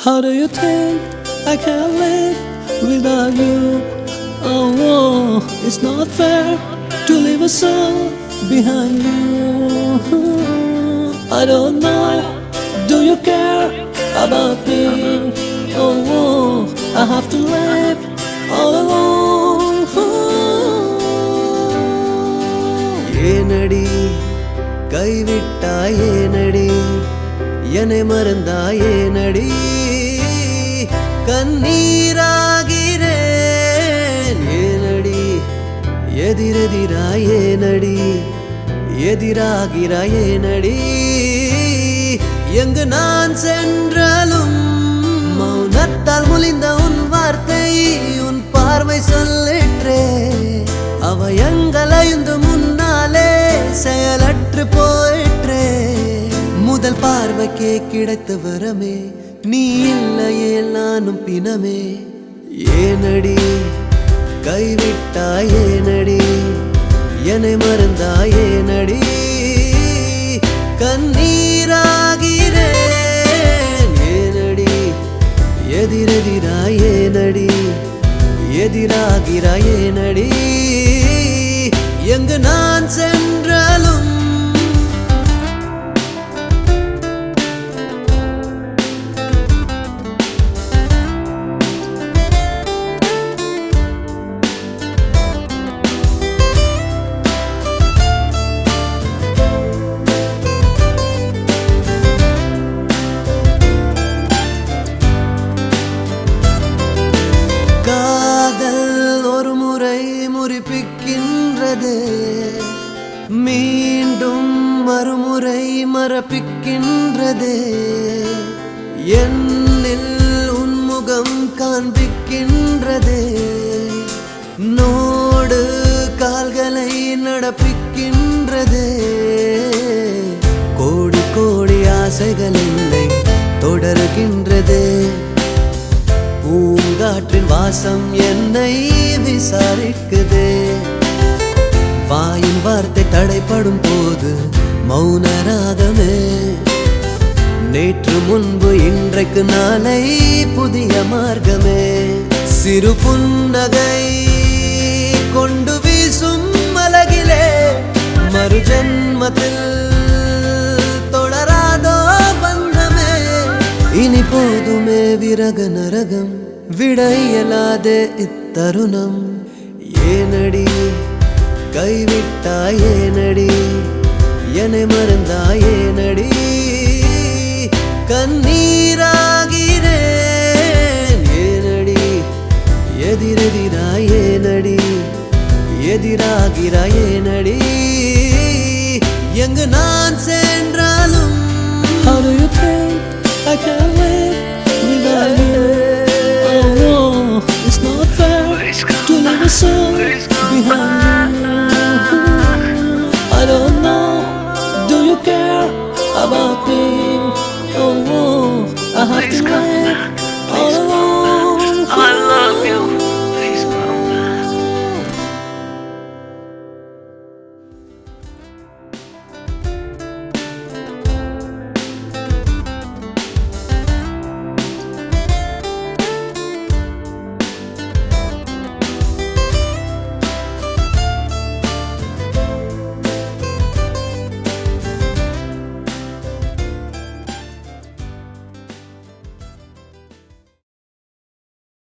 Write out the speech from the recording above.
How do you think I can live without you? Oh, oh, it's not fair to leave a soul behind you. I don't know, do you care about me? Oh, oh I have to live all alone. ஏனடி கைவிட்டாய் ஏனடி என்னை மறந்தாய் ஏனடி கண்ணீராகிறேன் ஏனடி எதிரெதிராய் ஏனடி எதிராகிறாய் ஏனடி எங்கு நான் சென்றாலும் மௌனத்தால் முழிந்த உன் வார்த்தை உன் பார்வை சொல்லிற்றே அவ எங்களைந்து முன்னாலே செயலற்று போயிற்றே முதல் பார்வைக்கே கிடைத்த வரமே நீ இல்லையே நானும் பிணமே ஏனடி கைவிட்டாய் ஏனடி என்னை மறந்தாய் ஏனடி கண்ணீராகிறேன் ஏனடி எதிரெதிராய் ஏனடி எதிராகிறாய் ஏனடி எங்கு நான் சென்றாலும் காதல் ஒரு முறை முறிப்பிக்கின்றது மீண்டும் மறுமுறை மறப்பிக்கின்றது என்னில் உன்முகம் காண்பிக்கின்றது நோடு கால்களை நடப்பிக்கின்றது கோடி கோடி ஆசைகள் என்னை தொடர்கின்றது பூங்காற்றின் வாசம் என்னை விசாரிக்குது வாயின் வார்த்தை தடைப்படும் போது மௌனராகமே நேற்று முன்பு இன்றைக்கு நாளை புதிய மார்க்கமே சிறு புன்னகை கொண்டு வீசும் அழகிலே மறு ஜென்மத்தில் தொடராதோ பந்தமே இனி போதுமே விரக நரகம் விடையலாதே இத்தருணம் ஏனடி கைவிட்டாய் ஏனடி என்னை மறந்தாய் ஏனடி கண்ணீராகிறேன் ஏனடி எதிரெதிராய் ஏனடி எதிராகிறாய் ஏனடி எங்கு நான் சென்றாலும் How do you think I can live without you? Oh, oh, it's not fair to leave a soul behind you. I don't know, do you care about me? Oh, oh I have to live